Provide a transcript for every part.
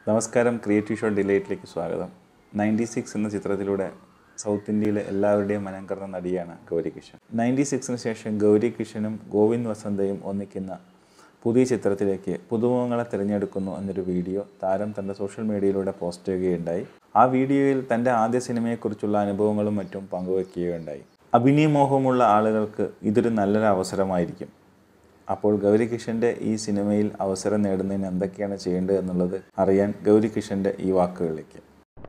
നമസ്കാരം creative show ഡിലൈറ്റിലേക്ക് സ്വാഗതം ninety six എന്ന ചിത്രത്തിലൂടെ സൗത്ത് ഇന്ത്യയിലെ എല്ലാവരുടെയും മനം കറന്ന നടിയാണ് ഗൗരി കിഷൻ നയൻറ്റി സിക്സിന് ശേഷം ഗൗരി കിഷനും ഗോവിന്ദ് വസന്തയും ഒന്നിക്കുന്ന പുതിയ ചിത്രത്തിലേക്ക് പുതുമുഖങ്ങളെ തിരഞ്ഞെടുക്കുന്നു എന്നൊരു വീഡിയോ താരം തൻ്റെ സോഷ്യൽ മീഡിയയിലൂടെ പോസ്റ്റ് ചെയ്യുകയുണ്ടായി ആ വീഡിയോയിൽ തൻ്റെ ആദ്യ സിനിമയെക്കുറിച്ചുള്ള അനുഭവങ്ങളും മറ്റും പങ്കുവയ്ക്കുകയുണ്ടായി അഭിനയമോഹമുള്ള ആളുകൾക്ക് ഇതൊരു നല്ലൊരു അവസരമായിരിക്കും അപ്പോൾ ഗൗരി കിഷൻ്റെ ഈ സിനിമയിൽ അവസരം നേടുന്നതിന് എന്തൊക്കെയാണ് ചെയ്യേണ്ടത് എന്നുള്ളത് അറിയാൻ ഗൗരി കിഷൻ്റെ ഈ വാക്കുകളിലേക്ക്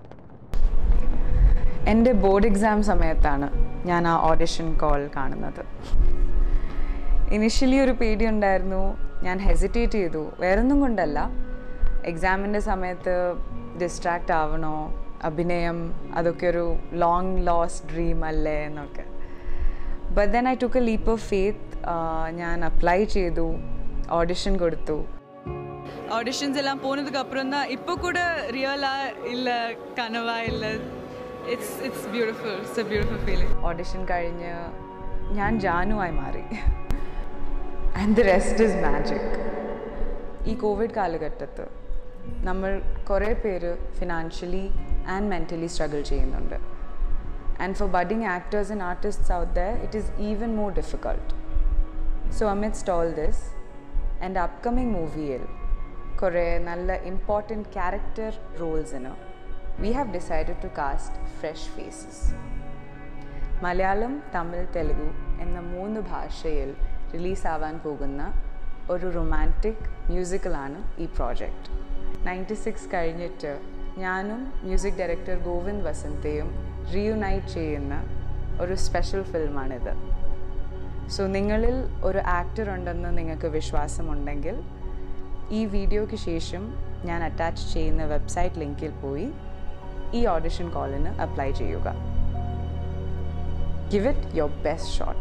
എൻ്റെ ബോർഡ് എക്സാം സമയത്താണ് ഞാൻ ആ ഓഡിഷൻ കോൾ കാണുന്നത് ഇനിഷ്യലി ഒരു പേടി ഉണ്ടായിരുന്നു ഞാൻ ഹെസിറ്റേറ്റ് ചെയ്തു വേറൊന്നും കൊണ്ടല്ല എക്സാമിൻ്റെ സമയത്ത് ഡിസ്ട്രാക്റ്റ് ആവണോ അഭിനയം അതൊക്കെ ഒരു ലോങ് ലോസ് ഡ്രീം അല്ലേ എന്നൊക്കെ but then I took a leap of faith ഞാൻ അപ്ലൈ ചെയ്തു ഓഡിഷൻ കൊടുത്തു ஆடிஷன்ஸ் எல்லாம் போனதுக்கு அப்புறம் தான் இப்போ கூட ரியலா இல்லை கனவா இல்லை it's it's beautiful it's a beautiful feeling audition കഴിഞ്ഞ് ഞാൻ ജാനുവായി മാറി and the rest is magic ഈ കോവിഡ് കാലഘട്ടത്ത് നമ്മൾ കുറേ പേര് ഫിനാൻഷ്യലി ആൻഡ് മെൻ്റലി സ്ട്രഗിൾ ചെയ്യുന്നുണ്ട് and for budding actors and artists out there it is even more difficult so amidst all this എൻ്റെ അപ്കമിങ് മൂവിയിൽ കുറേ നല്ല ഇമ്പോർട്ടൻറ്റ് ക്യാരക്ടർ റോൾസിന് we have decided to cast fresh faces Malayalam Tamil Telugu എന്ന മൂന്ന് ഭാഷയിൽ റിലീസാവാൻ പോകുന്ന ഒരു റൊമാൻറ്റിക് മ്യൂസിക്കലാണ് ഈ പ്രോജക്റ്റ് നയൻറ്റി സിക്സ് കഴിഞ്ഞിട്ട് ഞാനും മ്യൂസിക് ഡയറക്ടർ ഗോവിന്ദ് വസന്തയും റീയുനൈറ്റ് ചെയ്യുന്ന ഒരു സ്പെഷ്യൽ ഫിൽമാണിത് സോ നിങ്ങളിൽ ഒരു ആക്ടർ ഉണ്ടെന്ന് നിങ്ങൾക്ക് വിശ്വാസമുണ്ടെങ്കിൽ ഈ വീഡിയോയ്ക്ക് ശേഷം ഞാൻ അറ്റാച്ച് ചെയ്യുന്ന വെബ്സൈറ്റ് ലിങ്കിൽ പോയി ഈ ഓഡിഷൻ കോളിന് അപ്ലൈ ചെയ്യുക give it your best shot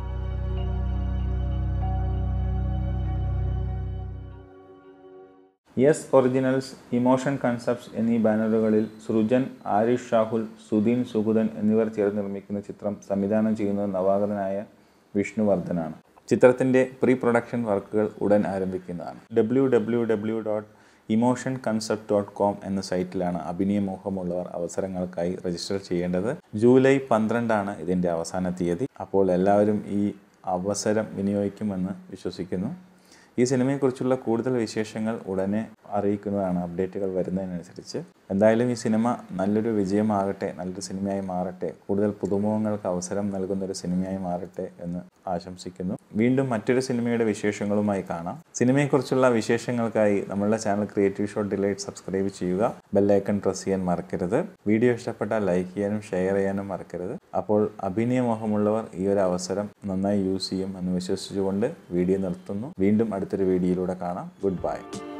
Yes originals Emotion concepts എന്നീ ബാനറുകളിൽ സൃജൻ ആരിഷ് ഷാഹുൽ സുധീൻ സുഗുതൻ എന്നിവർ ചേർന്ന് നിർമ്മിക്കുന്ന ചിത്രം സംവിധാനം ചെയ്യുന്നത് നവാഗതനായ വിഷ്ണുവർദ്ധനാണ് ചിത്രത്തിൻ്റെ പ്രീ പ്രൊഡക്ഷൻ വർക്കുകൾ ഉടൻ ആരംഭിക്കുന്നതാണ് W W W dot emotion concept dot com എന്ന സൈറ്റിലാണ് അഭിനയമോഹമുള്ളവർ അവസരങ്ങൾക്കായി രജിസ്റ്റർ ചെയ്യേണ്ടത് ജൂലൈ പന്ത്രണ്ടാണ് ഇതിൻ്റെ അവസാന തീയതി അപ്പോൾ എല്ലാവരും ഈ അവസരം വിനിയോഗിക്കുമെന്ന് വിശ്വസിക്കുന്നു ഈ സിനിമയെക്കുറിച്ചുള്ള കൂടുതൽ വിശേഷങ്ങൾ ഉടനെ അറിയിക്കുന്നതാണ് അപ്ഡേറ്റുകൾ വരുന്നതിനനുസരിച്ച് എന്തായാലും ഈ സിനിമ നല്ലൊരു വിജയമാകട്ടെ നല്ലൊരു സിനിമയായി മാറട്ടെ കൂടുതൽ പുതുമുഖങ്ങൾക്ക് അവസരം നൽകുന്ന ഒരു സിനിമയായി മാറട്ടെ എന്ന് ആശംസിക്കുന്നു വീണ്ടും മറ്റൊരു സിനിമയുടെ വിശേഷങ്ങളുമായി കാണാം സിനിമയെക്കുറിച്ചുള്ള വിശേഷങ്ങൾക്കായി നമ്മളുടെ channel creative shot delight subscribe ചെയ്യുക ബെല്ലൈക്കൺ പ്രസ് ചെയ്യാൻ മറക്കരുത് വീഡിയോ ഇഷ്ടപ്പെട്ടാൽ ലൈക്ക് ചെയ്യാനും ഷെയർ ചെയ്യാനും മറക്കരുത് അപ്പോൾ അഭിനയമോഹമുള്ളവർ ഈ ഒരു അവസരം നന്നായി യൂസ് ചെയ്യും എന്ന് വിശ്വസിച്ചുകൊണ്ട് വീഡിയോ നിർത്തുന്നു വീണ്ടും അടുത്തൊരു വീഡിയോയിലൂടെ കാണാം ഗുഡ് ബൈ